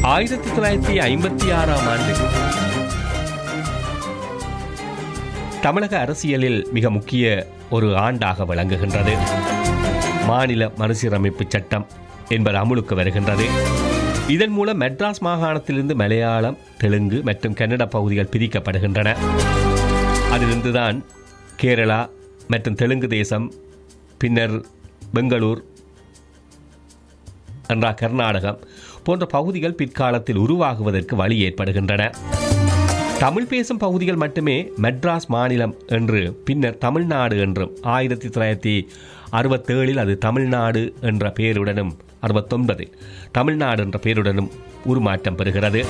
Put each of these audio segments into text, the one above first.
ஆயிரத்தி தொள்ளாயிரத்தி ஐம்பத்தி ஆறாம் ஆண்டு தமிழக அரசியலில் மிக முக்கிய ஒரு ஆண்டாக விளங்குகின்றது மாநில மறுசீரமைப்பு சட்டம் என்பது அமுலுக்கு வருகின்றது இதன் மூலம் மெட்ராஸ் மாகாணத்திலிருந்து மலையாளம் தெலுங்கு மற்றும் கன்னட பகுதிகள் பிரிக்கப்படுகின்றன அதிலிருந்துதான் கேரளா மற்றும் தெலுங்கு தேசம் பின்னர் பெங்களூர் என்றா கர்நாடகம் போன்ற பகுதிகள் பிற்காலத்தில் உருவாகுவதற்கு வழி ஏற்படுகின்றன தமிழ் பேசும் பகுதிகள் மட்டுமே மெட்ராஸ் மாநிலம் என்று பின்னர் தமிழ்நாடு என்றும் ஆயிரத்தி தொள்ளாயிரத்தி அறுபத்தேழில் அது தமிழ்நாடு என்ற பெயருடனும் அறுபத்தொன்பதில் தமிழ்நாடு என்ற பெயருடனும் உருமாற்றம் பெறுகிறது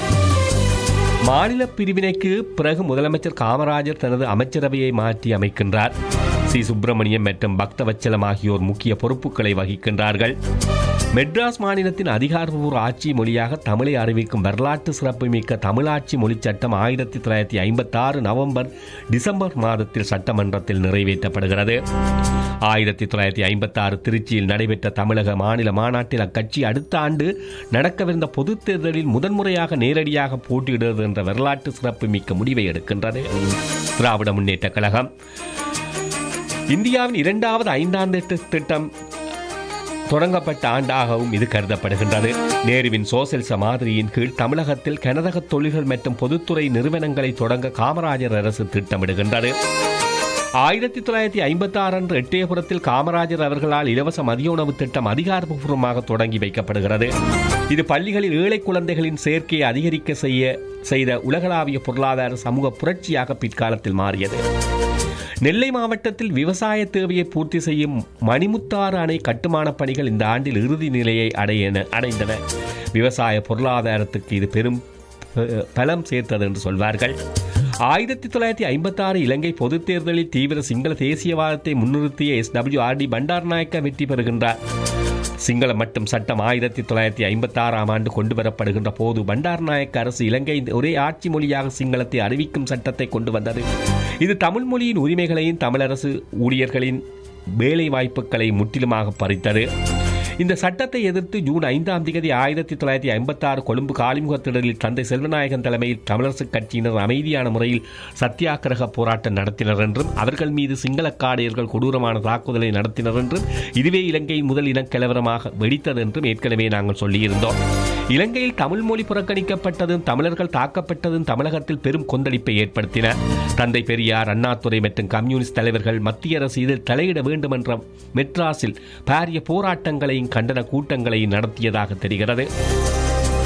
மாநில பிரிவினைக்கு பிறகு முதலமைச்சர் காமராஜர் தனது அமைச்சரவையை மாற்றி அமைக்கின்றார் சி சுப்பிரமணியம் மற்றும் பக்தவச்சலம் ஆகியோர் முக்கிய பொறுப்புகளை வகிக்கின்றார்கள் மெட்ராஸ் மாநிலத்தின் அதிகாரப்பூர்வ ஆட்சி மொழியாக தமிழை அறிவிக்கும் வரலாற்று சிறப்புமிக்க தமிழாட்சி மொழிச் சட்டம் ஆயிரத்தி தொள்ளாயிரத்தி ஐம்பத்தாறு நவம்பர் டிசம்பர் மாதத்தில் சட்டமன்றத்தில் நிறைவேற்றப்படுகிறது ஆயிரத்தி தொள்ளாயிரத்தி ஐம்பத்தாறு திருச்சியில் நடைபெற்ற தமிழக மாநில மாநாட்டில் அக்கட்சி அடுத்த ஆண்டு நடக்கவிருந்த பொதுத் தேர்தலில் முதன்முறையாக நேரடியாக போட்டியிடுவது என்ற வரலாற்று சிறப்புமிக்க முடிவை எடுக்கின்றது திராவிட முன்னேற்றக் கழகம் இந்தியாவின் இரண்டாவது ஐந்தாண்டு திட்டம் தொடங்கப்பட்ட ஆண்டாகவும் இது கருதப்படுகின்றது நேருவின் சோசலிச மாதிரியின் கீழ் தமிழகத்தில் கனரக தொழில்கள் மற்றும் பொதுத்துறை நிறுவனங்களை தொடங்க காமராஜர் அரசு திட்டமிடுகின்றது ஆயிரத்தி தொள்ளாயிரத்தி ஐம்பத்தி ஆறு அன்று எட்டயபுரத்தில் காமராஜர் அவர்களால் இலவச மதிய உணவு திட்டம் அதிகாரப்பூர்வமாக தொடங்கி வைக்கப்படுகிறது இது பள்ளிகளில் ஏழை குழந்தைகளின் சேர்க்கையை அதிகரிக்க செய்ய செய்த உலகளாவிய பொருளாதார சமூக புரட்சியாக பிற்காலத்தில் மாறியது நெல்லை மாவட்டத்தில் விவசாய தேவையை பூர்த்தி செய்யும் மணிமுத்தாறு அணை கட்டுமான பணிகள் இந்த ஆண்டில் இறுதி நிலையை அடையன அடைந்தன விவசாய பொருளாதாரத்துக்கு இது பெரும் அஹ், பலம் சேர்த்தது என்று சொல்வார்கள் ஆயிரத்தி தொள்ளாயிரத்தி ஐம்பத்தாறு இலங்கை பொதுத் தேர்தலில் தீவிர சிங்கள தேசியவாதத்தை முன்னிறுத்திய S W R D Bandaranaike வெற்றி பெறுகின்றார் சிங்கள மட்டும் சட்டம் ஆயிரத்தி தொள்ளாயிரத்தி ஐம்பத்தி ஆறாம் ஆண்டு கொண்டு வரப்படுகின்ற போது பண்டார்நாயக்க அரசு இலங்கையின் ஒரே ஆட்சி மொழியாக சிங்களத்தை அறிவிக்கும் சட்டத்தை கொண்டு வந்தது இது தமிழ் மொழியின் உரிமைகளையும் தமிழரசு ஊழியர்களின் வேலை வாய்ப்புகளை முற்றிலுமாக பறித்தது இந்த சட்டத்தை எதிர்த்து ஜூன் ஐந்தாம் தேதி ஆயிரத்தி தொள்ளாயிரத்தி ஐம்பத்தாறு கொழும்பு காலிமுகத்திடலில் தந்தை செல்வநாயகன் தலைமையில் தமிழரசுக் கட்சியினர் அமைதியான முறையில் சத்தியாகிரக போராட்டம் நடத்தினர் என்றும் அவர்கள் மீது சிங்கள காடையர்கள் கொடூரமான தாக்குதலை நடத்தினர் என்றும் இதுவே இலங்கையின் முதல் இனக்கலவரமாக வெடித்தது என்றும் ஏற்கனவே நாங்கள் சொல்லியிருந்தோம் இலங்கையில் தமிழ் மொழி புறக்கணிக்கப்பட்டதும் தமிழர்கள் தாக்கப்பட்டதும் தமிழகத்தில் பெரும் கொந்தளிப்பை ஏற்படுத்தின தந்தை பெரியார் அண்ணாதுரை மற்றும் கம்யூனிஸ்ட் தலைவர்கள் மத்திய அரசு இதில் தலையிட வேண்டும் என்ற மெட்ராஸில் பாரிய போராட்டங்களையும் கண்டன கூட்டங்களையும் நடத்தியதாக தெரிகிறது